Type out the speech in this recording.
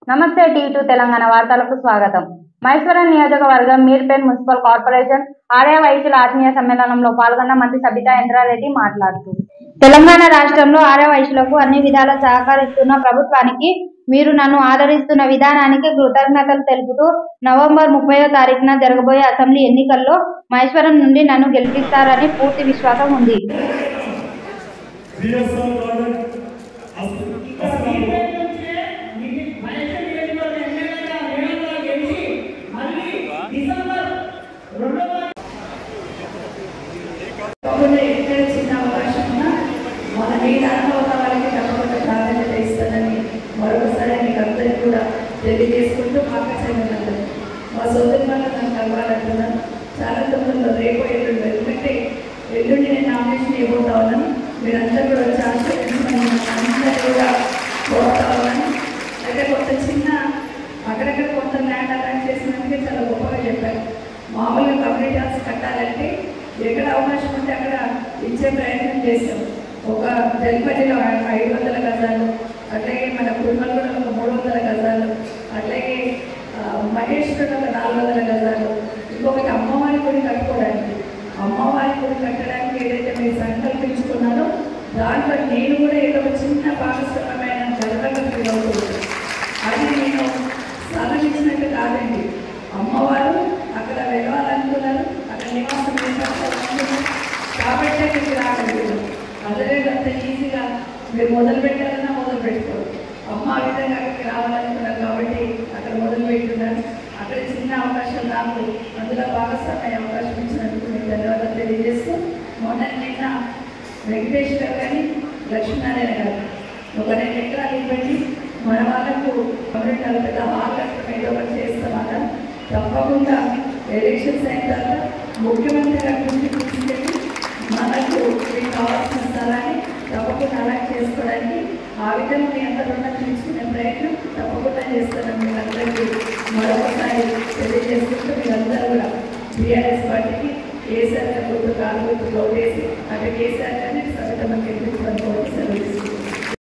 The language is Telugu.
నమస్తే టీ టూ తెలంగాణ వార్తలకు స్వాగతం మైసూరం నియోజకవర్గం మీర్పేట్ మున్సిపల్ కార్పొరేషన్ ఆర్య వైశ్యుల ఆత్మీయ సమ్మేళనంలో పాల్గొన్న మంత్రి సబితా ఇంద్రారెడ్డి మాట్లాడుతూ తెలంగాణ రాష్ట్రంలో ఆర్య వైశ్యులకు అన్ని విధాలా సహకరిస్తున్న ప్రభుత్వానికి మీరు నన్ను ఆదరిస్తున్న విధానానికి కృతజ్ఞతలు తెలుపుతూ నవంబర్ ముప్పయో తారీఖున జరగబోయే అసెంబ్లీ ఎన్నికల్లో మహేశ్వరం నుండి నన్ను గెలిపిస్తారని పూర్తి విశ్వాసం ఉంది బిఎస్ఎల్ ప్రాజెక్ట్ అసలు తప్పకుండా ఎక్కడ చిన్న అవకాశం ఉన్నా మన మీ దాంట్లో ఉన్న వాళ్ళకి తప్పకుండా ప్రాధాన్యత ఇస్తానని మరొకసారి మీకు అందరికీ కూడా తెలియజేసుకుంటూ మాట్లాడుతున్నారు మా సోదరి వల్ల నన్ను కలవాలంటున్నాను చాలా తొందరలో రేపు ఎల్లుండి ఎందుకంటే ఎల్లుండి నేను నామినేషన్ ఇవ్వబోతా ఉన్నాను మీరందరూ కూడా వచ్చి ఆశ్రయించమని అందరూ కూడా కోరుతా ఉన్నాను అయితే కొంత చిన్న అక్కడక్కడ కొంత ల్యాండ్ అలాంటి చేసినందుకే చాలా గొప్పగా చెప్పారు మామూలుగా కమ్యూనిటీ హాల్స్ కట్టాలంటే ఎక్కడ అవకాశం ఉంటే అక్కడ ఇచ్చే ప్రయత్నం చేశాం ఒక జల్పల్లిలో ఐదు వందల గజాలు అట్లాగే మన కుటుంబంలో ఒక మూడు వందల గజాలు అట్లాగే ఆ, మహేశ్వరుడు ఒక నాలుగు వందల గజాలు ఇంకొకటి అమ్మవారి గుడి కట్టుకోవడానికి అమ్మవారి గుడి కట్టడానికి ఏదైతే మీరు సంకల్పించుకున్నారో దాంట్లో నేను కూడా ఏదో ఒక చిన్న భాగస్వామ్యమైన గర్వంగా ఫీల్ అవుతుంది అది నేను స్థలం ఇచ్చినట్టు కాదండి అమ్మవారు అక్కడ వెళ్ళాలనుకున్నారు అక్కడ నివాసం చేయాలనుకున్నారు కాబట్టి అక్కడికి రాగలిగారు అదే అంత ఈజీగా మీరు మొదలు పెట్టాలన్నా మొదలు పెట్టుకోరు అమ్మ ఆ విధంగా అక్కడికి రావాలనుకున్నారు కాబట్టి అక్కడ మొదలు పెట్టున్నారు అక్కడ చిన్న అవకాశం నాకు అందులో భాగస్వామ్య అవకాశం ఇచ్చినందుకు మీకు ధన్యవాదాలు తెలియజేస్తూ మొన్న నిన్న వెంకటేష్ గారు కానీ లక్ష్మీనారాయణ గారు ఒక రెండు ఎకరాలు ఇవ్వండి మన వాళ్ళకు కమ్యూనిటీ పెద్ద హాల్ కట్టడం ఏదో ఒకటి చేస్తామన్న తప్పకుండా ఎలక్షన్స్ అయిన తర్వాత ముఖ్యమంత్రి గారి గురించి కూర్చుంటే మనకు మీకు కావాల్సిన స్థలాన్ని తప్పకుండా అలా చేసుకోవడానికి ఆ విధంగా మీ అందరూ రుణం తీసుకునే ప్రయత్నం తప్పకుండా చేస్తానని మీకు అందరికీ మరొకసారి తెలియజేసుకుంటూ మీరందరూ కూడా బీఆర్ఎస్ పార్టీకి కేసీఆర్ గుర్తు కాలు గుర్తు ఓటేసి అక్కడ కేసీఆర్ గారిని సవితమ్మకి